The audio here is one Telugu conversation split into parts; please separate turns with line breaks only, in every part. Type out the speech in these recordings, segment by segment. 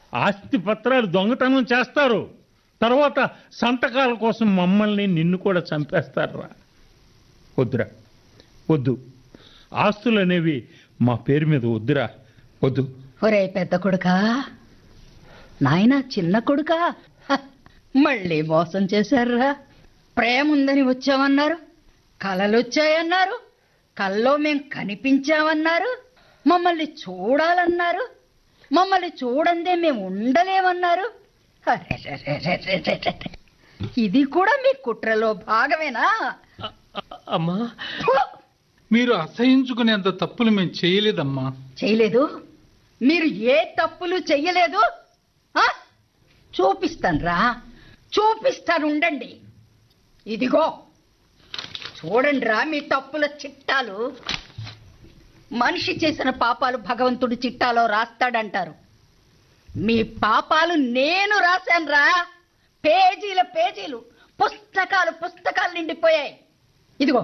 ఆస్తి పత్రాలు దొంగతనం చేస్తారు తర్వాత సంతకాల కోసం మమ్మల్ని నిన్ను కూడా చంపేస్తారా వద్దురా వద్దు ఆస్తులు అనేవి మా పేరు మీద వద్దురా వద్దు
ఒరే పెద్ద కొడుకా నాయనా చిన్న కొడుకా హ, మళ్ళీ మోసం చేశారురా ప్రేమ ఉందని వచ్చామన్నారు కలలు వచ్చాయన్నారు కల్లో మేం కనిపించామన్నారు మమ్మల్ని చూడాలన్నారు మమ్మల్ని చూడందే మేము ఉండలేమన్నారు అరెరెరెరెరెరెరె. ఇది కూడా మీ కుట్రలో భాగమేనా
అ- అ- అమ్మా
ఫు!
మీరు అసహించుకునేంత తప్పులు మేము చేయలేదమ్మా
చేయలేదు మీరు ఏ తప్పులు చెయ్యలేదు ఆ? చూపిస్తానురా చూపిస్తాను ఉండండి ఇదిగో చూడండిరా మీ తప్పుల చిట్టాలు మనిషి చేసిన పాపాలు భగవంతుడు చిట్టాలో రాస్తాడంటారు మీ పాపాలు నేను రాశానురా పేజీల పేజీలు పుస్తకాలు పుస్తకాలు నిండిపోయాయి ఇదిగో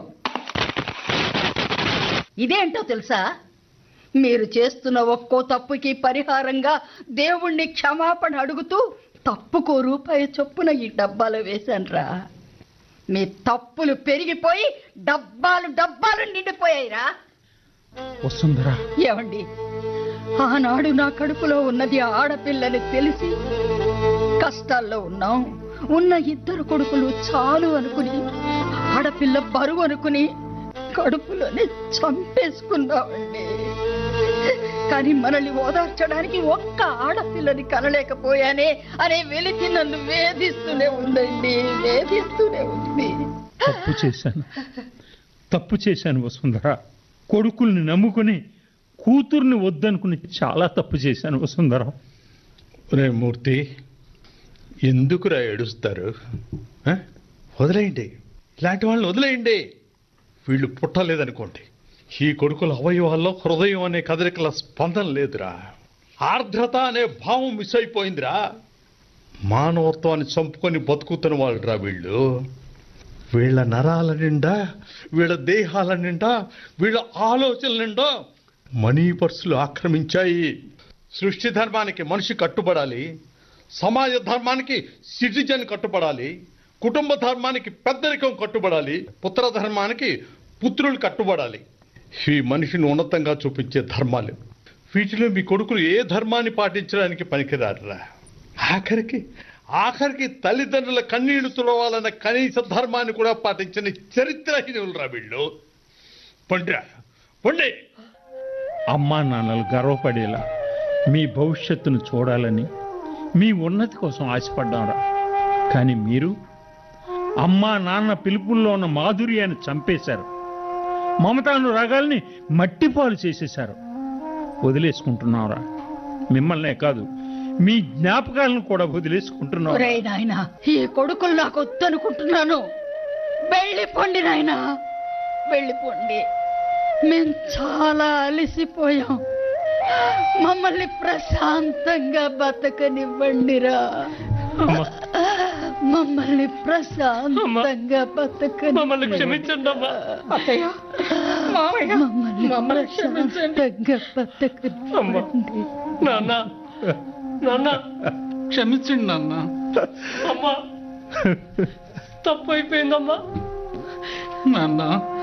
ఇదేంటో తెలుసా మీరు చేస్తున్న ఒక్కో తప్పుకి పరిహారంగా దేవుణ్ణి క్షమాపణ అడుగుతూ తప్పుకో రూపాయి చొప్పున ఈ డబ్బాలో వేశానురా మీ తప్పులు పెరిగిపోయి డబ్బాలు డబ్బాలు నిండిపోయాయిరా
వసుంధరా
ఏమండి ఆనాడు నా కడుపులో ఉన్నది ఆడపిల్లని తెలిసి కష్టాల్లో ఉన్నాం ఉన్న ఇద్దరు కొడుకులు చాలు అనుకుని ఆడపిల్ల బరువు అనుకుని కడుపులోనే చంపేసుకున్నామండి కానీ మనల్ని ఓదార్చడానికి ఒక్క ఆడపిల్లని కనలేకపోయానే అనే వెలితి నన్ను వేధిస్తూనే ఉందండి వేధిస్తూనే ఉంది
తప్పు చేశాను తప్పు చేశాను వసుంధర కొడుకుల్ని నమ్ముకుని కూతుర్ని వద్దనుకుని చాలా తప్పు చేశాను వసుంధర
రే మూర్తి ఎందుకురా ఏడుస్తారు ఆ? వదిలేయండి ఇలాంటి వాళ్ళని వదిలేయండి వీళ్ళు పుట్టలేదనుకోండి ఈ కొడుకుల అవయవాల్లో హృదయం అనే కదలికల స్పందన లేదురా ఆర్ద్రత అనే భావం మిస్ అయిపోయిందిరా మానవత్వాన్ని చంపుకొని బతుకుతున్న వాళ్ళురా వీళ్ళు వీళ్ళ నరాల నిండా వీళ్ళ దేహాల నిండా వీళ్ళ ఆలోచనల నిండా మనీ పర్సులు ఆక్రమించాయి సృష్టి ధర్మానికి మనిషి కట్టుబడాలి సమాజ ధర్మానికి సిటిజన్ కట్టుబడాలి కుటుంబ ధర్మానికి పెద్దరికం కట్టుబడాలి పుత్ర ధర్మానికి పుత్రులు కట్టుబడాలి ఈ మనిషిని ఉన్నతంగా చూపించే ధర్మాలు వీటిలో మీ కొడుకులు ఏ ధర్మాన్ని పాటించడానికి పనికిరారురా ఆఖరికి ఆఖరికి తల్లిదండ్రుల కన్నీళ్లు తుడవాలన్న కనీస ధర్మాన్ని కూడా పాటించని చరిత్రహీనులరా వీళ్ళు పండ్రా పండి
అమ్మా నాన్నలు గర్వపడేలా మీ భవిష్యత్తును చూడాలని మీ ఉన్నతి కోసం ఆశపడ్డారా కానీ మీరు అమ్మా నాన్న పిలుపుల్లో ఉన్న మాధుర్యాన్ని చంపేశారు మమతాను రాగాల్ని మట్టిపాలు చేసేశారు వదిలేసుకుంటున్నారా మిమ్మల్నే కాదు మీ జ్ఞాపకాలను కూడా వదిలేసుకుంటున్నారు
ఒరేయ్ నాయనా ఈ కొడుకులు నాకు వద్దనుకుంటున్నాను వెళ్ళిపోండి నాయనా వెళ్ళిపోండి మేం చాలా అలసిపోయాం మమ్మల్ని ప్రశాంతంగా బతకనివ్వండిరా
అమ్మా,
మమ్మల్ని ప్రశాంతంగా బతకని
మమ్మల్ని క్షమించండి అమ్మా
అత్తయ్య మామయ్య
మమ్మల్ని
మమ్మల్ని క్షమించండి
ప్రశాంతంగా బతకనివ్వండి
నాన్న నాన్న క్షమించండి నాన్న అమ్మా తప్పు అయిపోయిందమ్మా నాన్న